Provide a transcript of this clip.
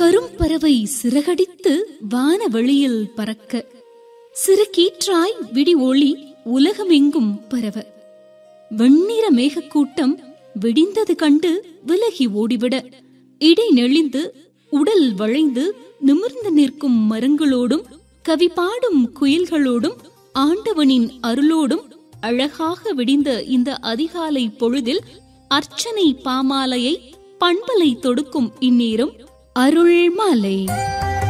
கரும்பறவை சிறகடித்து வானவெளியில் பறக்க சிறு கீற்றாய் விடி ஒளி உலகமெங்கும் பரவ வெண்ணிற மேகக்கூட்டம் விடிந்தது கண்டு விலகி ஓடிவிட இடை நெளிந்து உடல் வளைந்து நிமிர்ந்து நிற்கும் மரங்களோடும் கவி பாடும் குயில்களோடும் ஆண்டவனின் அருளோடும் அழகாக விடிந்த இந்த அதிகாலை பொழுதில் அர்ச்சனை பாமாலையை பண்பலை தொடுக்கும் இந்நேரம் அருள் மாலை